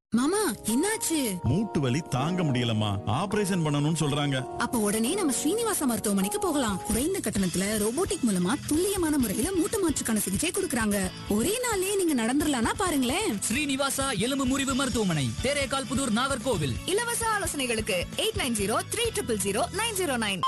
மாமா என்னாச்சு மூட்டு வலி தாங்க முடியலம்மா ஆபரேஷன் பண்ணணும்னு சொல்றாங்க அப்ப உடனே நம்ம ஸ்ரீனிவாசா மருத்துவமனைக்கு போகலாம் குறைந்த கட்டணத்துல ரோபோட்டிக் மூலமா துல்லியமான முறையில மூட்டு மாற்றுக்கான சிகிச்சை கொடுக்கறாங்க ஒரே நாள்லயே நீங்க நடந்துடலாம்னா பாருங்களேன் ஸ்ரீனிவாசா எலும்பு முறிவு மருத்துவமனை தேரேகால் புதூர் நாகர்கோவில் இலவச ஆலோசனைகளுக்கு eight nine zero three triple zero nine zero nine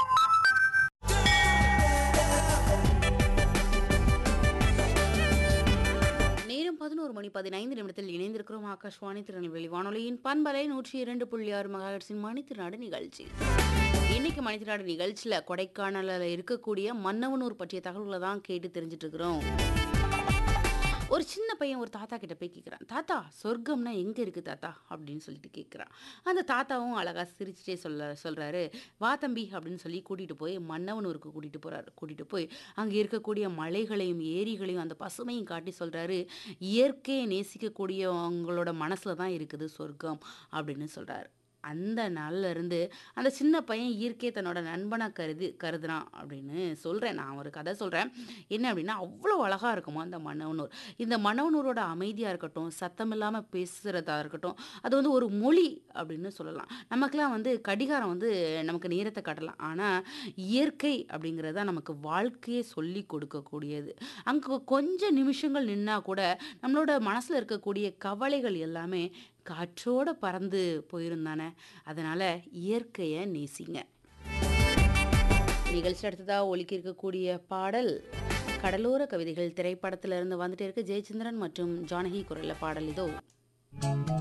நேரம் பதினோரு மணி பதினைந்து நிமிடத்தில் இணைந்திருக்கிறோம் ஆகாஷ்வாணி திருநெல்வேலி வானொலியின் பண்பலை நூற்றி இரண்டு புள்ளி ஆறு மகாஹெர்ட்ஸின் மணித்திருநாடு நிகழ்ச்சி இன்னைக்கு மணித்திருநாடு நிகழ்ச்சியில் கொடைக்கானலில் இருக்கக்கூடிய மன்னவனூர் பற்றிய தகவல்களை தான் கேட்டு தெரிஞ்சிட்டு இருக்கிறோம் ஒரு சின்ன பையன் ஒரு தாத்தா கிட்ட போய் கேட்குறான் தாத்தா சொர்க்கம்னா எங்கே இருக்குது தாத்தா அப்படின்னு சொல்லிட்டு கேட்குறான் அந்த தாத்தாவும் அழகாக சிரிச்சிட்டே சொல்ல சொல்கிறாரு வா தம்பி அப்படின்னு சொல்லி கூட்டிகிட்டு போய் மன்னவனூருக்கு கூட்டிகிட்டு போகிறாரு கூட்டிகிட்டு போய் அங்கே இருக்கக்கூடிய மலைகளையும் ஏரிகளையும் அந்த பசுமையும் காட்டி சொல்கிறாரு இயற்கையை நேசிக்கக்கூடியவங்களோட மனசில் தான் இருக்குது சொர்க்கம் அப்படின்னு சொல்கிறாரு அந்த நாள்ல இருந்து அந்த சின்ன பையன் இயற்கையை தன்னோட நண்பனாக கருதி கருதுறான் அப்படின்னு சொல்கிறேன் நான் ஒரு கதை சொல்கிறேன் என்ன அப்படின்னா அவ்வளோ அழகாக இருக்குமா அந்த மன்னவனூர் இந்த மன்னவனூரோட அமைதியாக இருக்கட்டும் சத்தம் இல்லாமல் பேசுகிறதா இருக்கட்டும் அது வந்து ஒரு மொழி அப்படின்னு சொல்லலாம் நமக்கெல்லாம் வந்து கடிகாரம் வந்து நமக்கு நேரத்தை காட்டலாம் ஆனால் இயற்கை அப்படிங்கிறது தான் நமக்கு வாழ்க்கையை சொல்லி கொடுக்கக்கூடியது அங்கே கொஞ்சம் நிமிஷங்கள் நின்னா கூட நம்மளோட மனசில் இருக்கக்கூடிய கவலைகள் எல்லாமே காற்றோட பறந்து போயிருந்தானே அதனால் இயற்கையை நேசிங்க நிகழ்ச்சி அடுத்ததாக ஒலிக்க இருக்கக்கூடிய பாடல் கடலோர கவிதைகள் திரைப்படத்துல இருந்து வந்துட்டே இருக்கு ஜெயச்சந்திரன் மற்றும் ஜானகி குரல்ல பாடல் இதோ